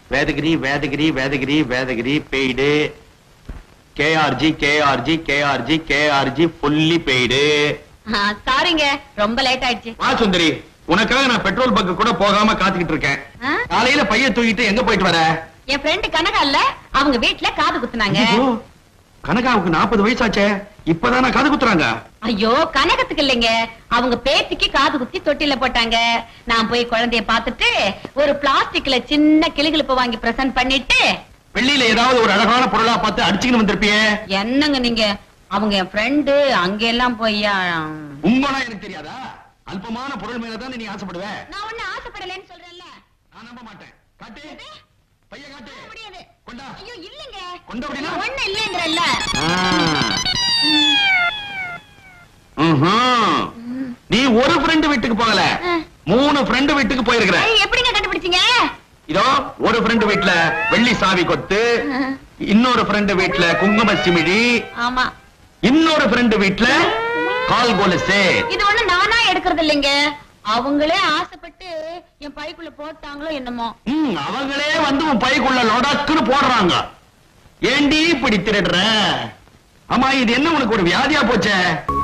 Vedagiri Vedhagiri Vedhagiri Vedhagiri paid KRG KRG KRG KRG fully paid சாரிங்க ரொம்ப late ஆயிடுச்சு வா சுந்தரி உனக்காக நான் பெட்ரோல் பங்க் கூட போகாம காத்துக்கிட்டு இருக்கேன் ஆ? காலையில பைய தூக்கிட்டு எங்க போயிட்டு வர என் ஃப்ரெண்டு கனகா இல்ல அவங்க வீட்ல காது குத்துனாங்க ஐயோ, கனகாவுக்கு நாற்பது வயசாச்சே இப்பதானே காது குத்துறாங்க ஐயோ கனகத்துக்கு இல்லைங்க அவங்க பேத்திக்கு காது குத்தி தொட்டில போட்டாங்க நான் போய் குழந்தைய பார்த்துட்டு ஒரு பிளாஸ்டிக்ல சின்ன கிளுகிழப்பு வாங்கி பிரசன்ட் பண்ணிட்டு வெள்ளியில ஏதாவது ஒரு அழகான பொருளா பார்த்து அடிச்சுக்கின்னு வந்திருப்பியே என்னங்க நீங்க அவங்க என் ஃப்ரெண்டு அங்க எல்லாம் போய்யா உங்களா எனக்கு தெரியாதா அல்பமான பொருள் மேலதான் நீ ஆசைப்படுவ நான் ஒண்ணு ஆசைப்படலைன்னு சொல்றேன்ல நான் நம்ப மாட்டேன் காட்டு பைய காட்டு முடியாது கொண்டா ஐயோ இல்லங்க கொண்டு அப்படின்னா ஒண்ணு இல்லங்கறல்ல ம்ஹும். நீ ஒரு ஃப்ரெண்டு வீட்டுக்கு போகல மூணு ஃப்ரெண்டு வீட்டுக்கு போயிருக்கிற எப்படிங்க கண்டுபிடிச்சீங்க இதோ ஒரு ஃப்ரெண்டு வீட்ல வெள்ளி சாவி கொத்து இன்னொரு ஃப்ரெண்டு வீட்ல குங்கும சிமிழி ஆமா இன்னொரு ஃப்ரெண்டு வீட்ல கால் கொலுசு இது ஒண்ணு நானா எடுக்கிறது இல்லைங்க அவங்களே ஆசைப்பட்டு என் பைக்குள்ள போட்டாங்களோ என்னமோ ம், அவங்களே வந்து உன் பைக்குள்ள லொடக்குன்னு போடுறாங்க ஏண்டி இப்படி திருடுற ஆமா இது என்ன உனக்கு ஒரு வியாதியா போச்சே